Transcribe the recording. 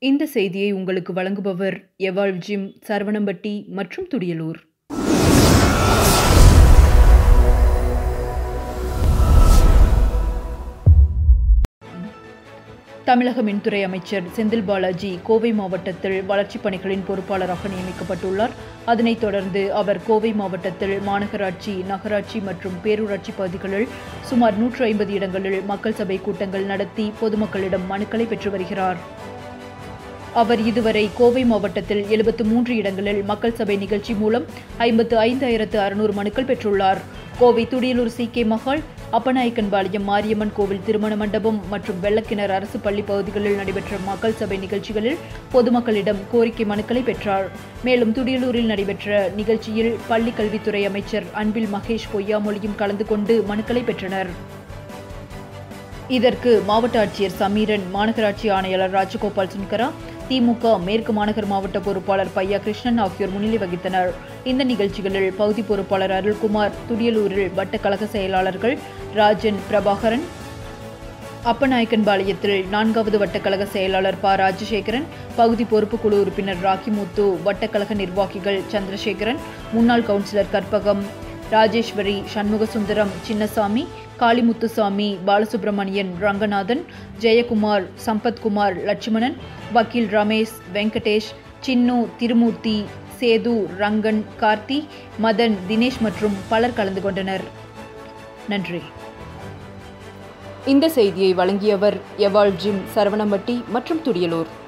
இந்த செய்தியை உங்களுக்கு வழங்குபவர் எவாள் ஜிம் சரவணம்பட்டி மற்றும் துடியலூர் தமிழக மின்துறை அமைச்சர் செந்தில் பாலாஜி கோவை மாவட்டத்தில் வளர்ச்சிப் பணிகளின் பொறுப்பாளராக நியமிக்கப்பட்டுள்ளார் அதனைத் தொடர்ந்து அவர் கோவை மாவட்டத்தில் மாநகராட்சி நகராட்சி மற்றும் பேரூராட்சி பகுதிகளில் சுமார் நூற்று ஐம்பது இடங்களில் மக்கள் சபை கூட்டங்கள் நடத்தி பொதுமக்களிடம் மனுக்களை பெற்று வருகிறார் அவர் இதுவரை கோவை மாவட்டத்தில் எழுபத்து மூன்று இடங்களில் மக்கள் சபை நிகழ்ச்சி மூலம் ஐம்பத்து ஐந்தாயிரத்து அறுநூறு மனுக்கள் பெற்றுள்ளார் கோவை துடியலூர் சி கே மகால் அப்பநாயக்கன்பாளையம் மாரியம்மன் கோவில் திருமண மண்டபம் மற்றும் வெள்ளக்கிணர் அரசு பள்ளி பகுதிகளில் நடைபெற்ற மக்கள் சபை நிகழ்ச்சிகளில் பொதுமக்களிடம் கோரிக்கை மனுக்களை பெற்றார் மேலும் துடியலூரில் நடைபெற்ற நிகழ்ச்சியில் பள்ளிக் கல்வித்துறை அமைச்சர் அன்பில் மகேஷ் பொய்யாமொழியும் கலந்து கொண்டு மனுக்களை பெற்றனர் இதற்கு மாவட்ட ஆட்சியர் சமீரன் மாநகராட்சி ஆணையாளர் ராஜகோபால் சுன்கரா திமுக மேற்கு மாநகர் மாவட்ட பொறுப்பாளர் பையா கிருஷ்ணன் ஆகியோர் முன்னிலை வகித்தனர் இந்த நிகழ்ச்சிகளில் பகுதி பொறுப்பாளர் அருள்குமார் துடியலூரில் வட்டக்கழக செயலாளர்கள் ராஜன் பிரபாகரன் அப்பநாயக்கன்பாளையத்தில் நான்காவது வட்டக்கழக செயலாளர் ப ராஜசேகரன் பகுதி பொறுப்புக்குழு உறுப்பினர் ராக்கிமுத்து வட்டக்கழக நிர்வாகிகள் சந்திரசேகரன் முன்னாள் கவுன்சிலர் கற்பகம் ராஜேஸ்வரி சண்முகசுந்தரம் சின்னசாமி காளிமுத்துசாமி பாலசுப்ரமணியன் ரங்கநாதன் ஜெயக்குமார் சம்பத்குமார் லட்சுமணன் வக்கீல் ரமேஷ் வெங்கடேஷ் சின்னு திருமூர்த்தி சேது ரங்கன் கார்த்தி மதன் தினேஷ் மற்றும் பலர் கலந்து கொண்டனர் நன்றி இந்த செய்தியை வழங்கியவர் எவாள் ஜிம் சரவணம்பட்டி மற்றும் துடியலூர்